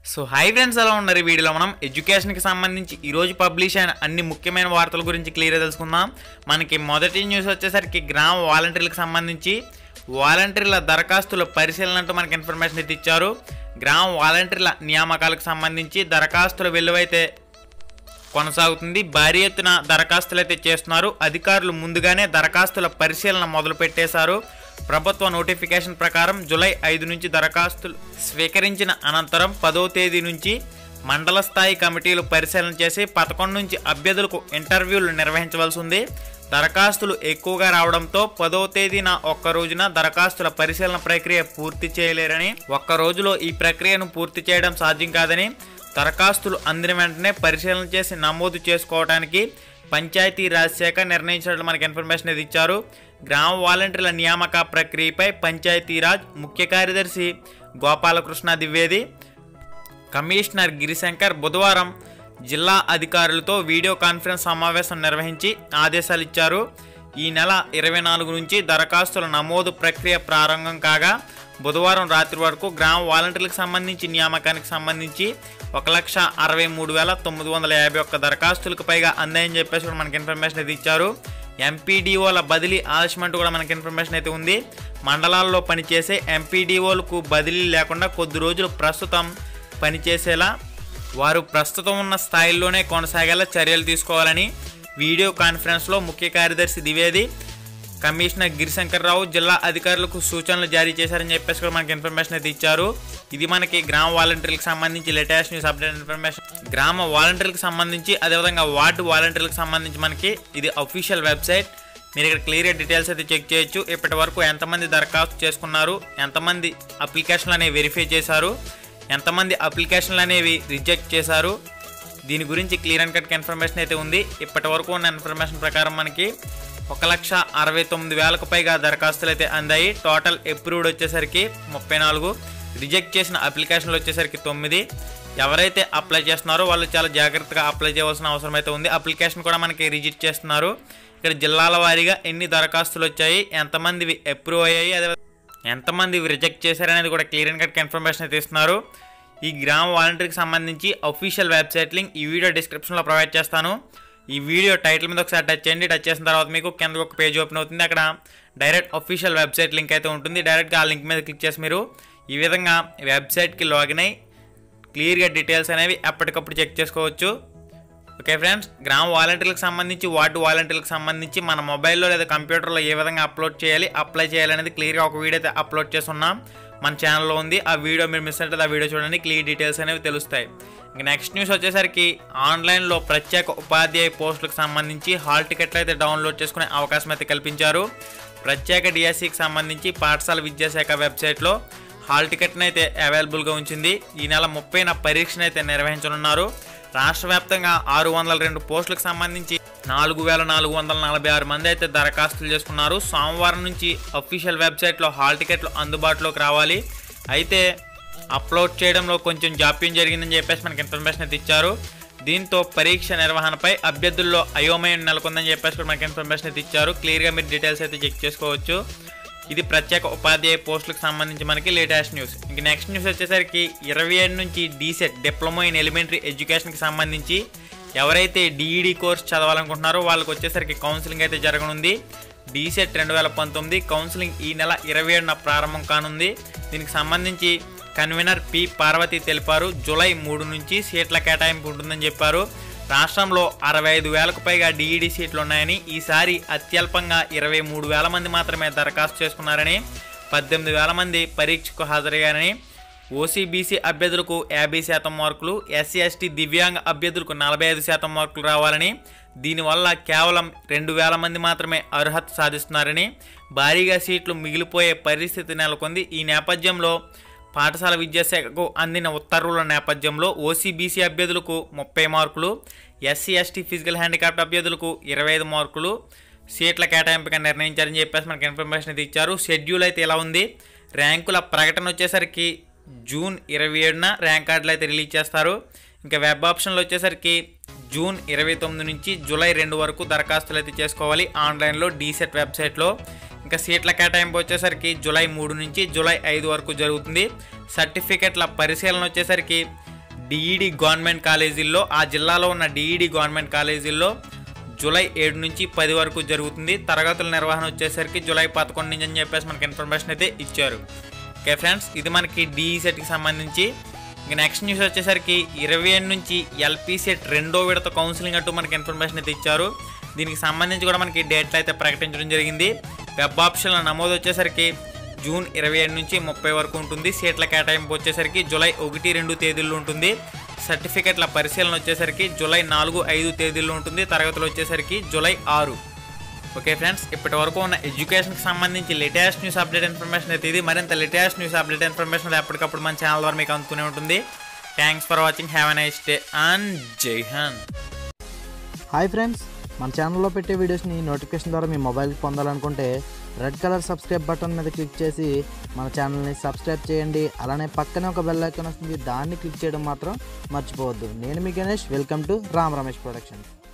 so hi friends ఎలా ఉన్నారు ఈ వీడియోలో మనం ఎడ్యుకేషన్కి సంబంధించి ఈరోజు పబ్లిష్ అయిన అన్ని ముఖ్యమైన వార్తల గురించి క్లియర్గా తెలుసుకుందాం మనకి మొదటి న్యూస్ వచ్చేసరికి గ్రామ వాలంటీర్లకు సంబంధించి వాలంటీర్ల దరఖాస్తుల పరిశీలన అంటూ మనకి ఇన్ఫర్మేషన్ అయితే ఇచ్చారు గ్రామ వాలంటీర్ల నియామకాలకు సంబంధించి దరఖాస్తుల విలువైతే కొనసాగుతుంది భారీ ఎత్తున దరఖాస్తులు అయితే చేస్తున్నారు అధికారులు ముందుగానే దరఖాస్తుల పరిశీలన మొదలు పెట్టేశారు ప్రభుత్వ నోటిఫికేషన్ ప్రకారం జూలై ఐదు నుంచి దరఖాస్తులు స్వీకరించిన అనంతరం పదో తేదీ నుంచి మండల స్థాయి కమిటీలు పరిశీలన చేసి పదకొండు నుంచి అభ్యర్థులకు ఇంటర్వ్యూలు నిర్వహించవలసి ఉంది దరఖాస్తులు ఎక్కువగా రావడంతో పదో తేదీన ఒక్క రోజున దరఖాస్తుల పరిశీలన ప్రక్రియ పూర్తి చేయలేరని ఒక్క రోజులో ఈ ప్రక్రియను పూర్తి చేయడం సాధ్యం కాదని దరఖాస్తులు అందిన వెంటనే పరిశీలన చేసి నమోదు చేసుకోవడానికి పంచాయతీ రాజ్ శాఖ నిర్ణయించినట్లు మనకి ఇన్ఫర్మేషన్ ఇది ఇచ్చారు గ్రామ వాలంటీర్ల నియామక ప్రక్రియపై పంచాయతీరాజ్ ముఖ్య కార్యదర్శి గోపాలకృష్ణ ద్వివేది కమిషనర్ గిరిశంకర్ బుధవారం జిల్లా అధికారులతో వీడియో కాన్ఫరెన్స్ సమావేశం నిర్వహించి ఆదేశాలు ఇచ్చారు ఈ నెల ఇరవై నాలుగు నుంచి దరఖాస్తుల నమోదు ప్రక్రియ ప్రారంభం కాగా బుధవారం రాత్రి వరకు గ్రామ వాలంటీర్లకు సంబంధించి నియామకానికి సంబంధించి ఒక లక్ష అరవై మూడు వేల తొమ్మిది వందల యాభై ఒక్క దరఖాస్తులకు పైగా అందాయని చెప్పేసి కూడా మనకి ఇన్ఫర్మేషన్ అయితే ఇచ్చారు ఎంపీడీఓల బదిలీ ఆలస్యమంటూ కూడా మనకి ఇన్ఫర్మేషన్ అయితే ఉంది మండలాల్లో పనిచేసే ఎంపీడీఓలకు బదిలీ లేకుండా కొద్ది రోజులు ప్రస్తుతం పనిచేసేలా వారు ప్రస్తుతం ఉన్న స్థాయిల్లోనే కొనసాగేలా చర్యలు తీసుకోవాలని వీడియో కాన్ఫరెన్స్లో ముఖ్య కార్యదర్శి ద్వివేది కమిషనర్ గిరిశంకర్ రావు జిల్లా అధికారులకు సూచనలు జారీ చేశారని చెప్పేసి కూడా మనకి ఇన్ఫర్మేషన్ అయితే ఇచ్చారు ఇది మనకి గ్రామ వాలంటీర్లకు సంబంధించి లేటెస్ట్ న్యూస్ అప్డేట్ ఇన్ఫర్మేషన్ గ్రామ వాలంటీర్లకు సంబంధించి అదేవిధంగా వార్డు వాలంటీర్లకు సంబంధించి మనకి ఇది అఫీషియల్ వెబ్సైట్ మీరు ఇక్కడ క్లియర్గా డీటెయిల్స్ అయితే చెక్ చేయొచ్చు ఇప్పటి వరకు ఎంతమంది దరఖాస్తు చేసుకున్నారు ఎంతమంది అప్లికేషన్లు అనేవి వెరిఫై చేశారు ఎంతమంది అప్లికేషన్లు అనేవి రిజెక్ట్ చేశారు దీని గురించి క్లియర్ అండ్ కట్ ఇన్ఫర్మేషన్ అయితే ఉంది ఇప్పటి వరకు ఉన్న ఇన్ఫర్మేషన్ ప్రకారం మనకి ఒక లక్ష అరవై తొమ్మిది వేలకు పైగా దరఖాస్తులు అయితే అందాయి టోటల్ అప్రూవ్డ్ వచ్చేసరికి ముప్పై నాలుగు రిజెక్ట్ చేసిన అప్లికేషన్లు వచ్చేసరికి తొమ్మిది ఎవరైతే అప్లై చేస్తున్నారో వాళ్ళు చాలా జాగ్రత్తగా అప్లై చేయవలసిన అవసరం అయితే ఉంది అప్లికేషన్ కూడా మనకి రిజెక్ట్ చేస్తున్నారు ఇక్కడ జిల్లాల వారీగా ఎన్ని దరఖాస్తులు వచ్చాయి ఎంతమంది అప్రూవ్ అయ్యాయి అదే ఎంతమంది రిజెక్ట్ చేశారనేది కూడా క్లియర్ అండ్ కట్ ఇన్ఫర్మేషన్ అయితే ఇస్తున్నారు ఈ గ్రామ వాలంటీర్కి సంబంధించి అఫీషియల్ వెబ్సైట్ లింక్ ఈ వీడియో డిస్క్రిప్షన్లో ప్రొవైడ్ చేస్తాను ఈ వీడియో టైటిల్ మీద ఒకసారి టచ్ చేయండి టచ్ చేసిన తర్వాత మీకు కింద ఒక పేజ్ ఓపెన్ అవుతుంది అక్కడ డైరెక్ట్ అఫీషియల్ వెబ్సైట్ లింక్ అయితే ఉంటుంది డైరెక్ట్గా ఆ లింక్ మీద క్లిక్ చేసి మీరు ఈ విధంగా వెబ్సైట్కి లాగిన్ అయ్యి క్లియర్గా డీటెయిల్స్ అనేవి ఎప్పటికప్పుడు చెక్ చేసుకోవచ్చు ఓకే ఫ్రెండ్స్ గ్రామ వాలంటీర్లకు సంబంధించి వార్డు వాలంటీర్లకు సంబంధించి మన మొబైల్లో లేదా కంప్యూటర్లో ఏ విధంగా అప్లోడ్ చేయాలి అప్లై చేయాలి అనేది క్లియర్గా ఒక వీడియో అయితే అప్లోడ్ చేస్తున్నాం మన ఛానల్లో ఉంది ఆ వీడియో మీరు మిస్ అయితే ఆ వీడియో చూడండి క్లియర్ డీటెయిల్స్ అనేవి తెలుస్తాయి ఇంక నెక్స్ట్ న్యూస్ వచ్చేసరికి ఆన్లైన్లో ప్రత్యేక ఉపాధ్యాయ పోస్టులకు సంబంధించి హాల్ టికెట్లు అయితే డౌన్లోడ్ చేసుకునే అవకాశం అయితే కల్పించారు ప్రత్యేక డిఎస్సికి సంబంధించి పాఠశాల విద్యాశాఖ వెబ్సైట్లో హాల్ టికెట్ని అయితే అవైలబుల్గా ఉంచింది ఈ నెల ముప్పైన పరీక్షను అయితే నిర్వహించనున్నారు రాష్ట్ర వ్యాప్తంగా ఆరు వందల రెండు పోస్టులకు సంబంధించి నాలుగు వేల నాలుగు వందల నలభై ఆరు మంది అయితే దరఖాస్తులు చేసుకున్నారు సోమవారం నుంచి అఫీషియల్ వెబ్సైట్లో హాల్ టికెట్లు అందుబాటులోకి రావాలి అయితే అప్లోడ్ చేయడంలో కొంచెం జాప్యం జరిగిందని చెప్పేసి మనకి ఇన్ఫర్మేషన్ అయితే ఇచ్చారు దీంతో పరీక్ష నిర్వహణపై అభ్యర్థుల్లో అయోమయం నెలకొందని చెప్పేసి కూడా మనకి ఇన్ఫర్మేషన్ అయితే ఇచ్చారు క్లియర్గా మీరు డీటెయిల్స్ అయితే చెక్ చేసుకోవచ్చు ఇది ప్రత్యేక ఉపాధ్యాయ పోస్టులకు సంబంధించి మనకి లేటెస్ట్ న్యూస్ ఇంక నెక్స్ట్ న్యూస్ వచ్చేసరికి ఇరవై ఏడు నుంచి డీసెట్ డిప్లొమా ఇన్ ఎలిమెంటరీ ఎడ్యుకేషన్కి సంబంధించి ఎవరైతే డిఈడి కోర్స్ చదవాలనుకుంటున్నారో వాళ్ళకి వచ్చేసరికి కౌన్సిలింగ్ అయితే జరగనుంది డీసెట్ రెండు వేల పంతొమ్మిది కౌన్సిలింగ్ ఈ నెల ఇరవై ఏడున ప్రారంభం కానుంది దీనికి సంబంధించి కన్వీనర్ పి పార్వతి తెలిపారు జూలై మూడు నుంచి సీట్ల కేటాయింపు ఉంటుందని చెప్పారు రాష్ట్రంలో అరవై ఐదు వేలకు పైగా డిఈడి సీట్లు ఉన్నాయని ఈసారి అత్యల్పంగా ఇరవై మూడు వేల మంది మాత్రమే దరఖాస్తు చేసుకున్నారని పద్దెనిమిది వేల మంది పరీక్షకు హాజరయ్యారని ఓసీబీసీ అభ్యర్థులకు యాభై శాతం మార్కులు ఎస్సీ ఎస్టీ దివ్యాంగ అభ్యర్థులకు నలభై ఐదు శాతం మార్కులు రావాలని దీనివల్ల కేవలం రెండు వేల మంది మాత్రమే అర్హత సాధిస్తున్నారని భారీగా సీట్లు మిగిలిపోయే పరిస్థితి నెలకొంది ఈ నేపథ్యంలో పాఠశాల విద్యాశాఖకు అందిన ఉత్తర్వుల నేపథ్యంలో ఓసీబీసీ అభ్యర్థులకు ముప్పై మార్కులు ఎస్సీ ఎస్టీ ఫిజికల్ హ్యాండిక్యాప్ట్ అభ్యర్థులకు ఇరవై ఐదు మార్కులు సీట్ల కేటాయింపుగా నిర్ణయించారని చెప్పేసి మనకి ఇన్ఫర్మేషన్ అయితే ఇచ్చారు షెడ్యూల్ అయితే ఇలా ఉంది ర్యాంకుల ప్రకటన వచ్చేసరికి జూన్ ఇరవై ఏడున ర్యాంక్ కార్డులు అయితే రిలీజ్ చేస్తారు ఇంకా వెబ్ ఆప్షన్లు వచ్చేసరికి జూన్ ఇరవై తొమ్మిది నుంచి జూలై రెండు వరకు దరఖాస్తులు అయితే చేసుకోవాలి ఆన్లైన్లో డీసెట్ వెబ్సైట్లో ఇంకా సీట్ల కేటాయింపు వచ్చేసరికి జూలై మూడు నుంచి జూలై ఐదు వరకు జరుగుతుంది సర్టిఫికెట్ల పరిశీలన వచ్చేసరికి డిఈడి గవర్నమెంట్ కాలేజీల్లో ఆ జిల్లాలో ఉన్న డిఈడి గవర్నమెంట్ కాలేజీల్లో జూలై ఏడు నుంచి పది వరకు జరుగుతుంది తరగతుల నిర్వహణ వచ్చేసరికి జూలై పదకొండు నుంచి అని చెప్పేసి మనకి ఇన్ఫర్మేషన్ అయితే ఇచ్చారు ఓకే ఫ్రెండ్స్ ఇది మనకి డిఈ సెట్కి సంబంధించి ఇంక నెక్స్ట్ న్యూస్ వచ్చేసరికి ఇరవై ఏడు నుంచి ఎల్పీ సెట్ రెండో విడత కౌన్సిలింగ్ అంటూ మనకి ఇన్ఫర్మేషన్ అయితే ఇచ్చారు దీనికి సంబంధించి కూడా మనకి డేట్లు అయితే ప్రకటించడం జరిగింది వెబ్ ఆప్షన్ల నమోదు వచ్చేసరికి జూన్ ఇరవై ఏడు నుంచి ముప్పై వరకు ఉంటుంది సీట్ల కేటాయింపు వచ్చేసరికి జూలై ఒకటి రెండు తేదీల్లో ఉంటుంది సర్టిఫికెట్ల పరిశీలన వచ్చేసరికి జూలై నాలుగు ఐదు తేదీల్లో ఉంటుంది తరగతులు వచ్చేసరికి జూలై ఆరు ఓకే ఫ్రెండ్స్ ఇప్పటి వరకు ఉన్న ఎడ్యుకేషన్కి సంబంధించి లేటెస్ట్ న్యూస్ అప్డేట్ ఇన్ఫర్మేషన్ అయితే ఇది మరింత లేటెస్ట్ న్యూస్ అప్డేట్ ఇన్ఫర్మేషన్ ఎప్పటికప్పుడు మన ఛానల్ ద్వారా మీకు అందుతూనే ఉంటుంది thanks for watching have a nice day and Jai Hind hi friends మన ఛానల్లో పెట్టే వీడియోస్ని నోటిఫికేషన్ ద్వారా మీ మొబైల్కి పొందాలనుకుంటే రెడ్ కలర్ సబ్స్క్రైబ్ బటన్ మీద క్లిక్ చేసి మన ఛానల్ని సబ్స్క్రైబ్ చేయండి అలానే పక్కనే ఒక బెల్ ఐకాన్ వస్తుంది దాన్ని క్లిక్ చేయడం మాత్రం మర్చిపోవద్దు నేను మీ Ganesh welcome to Ram Ramesh production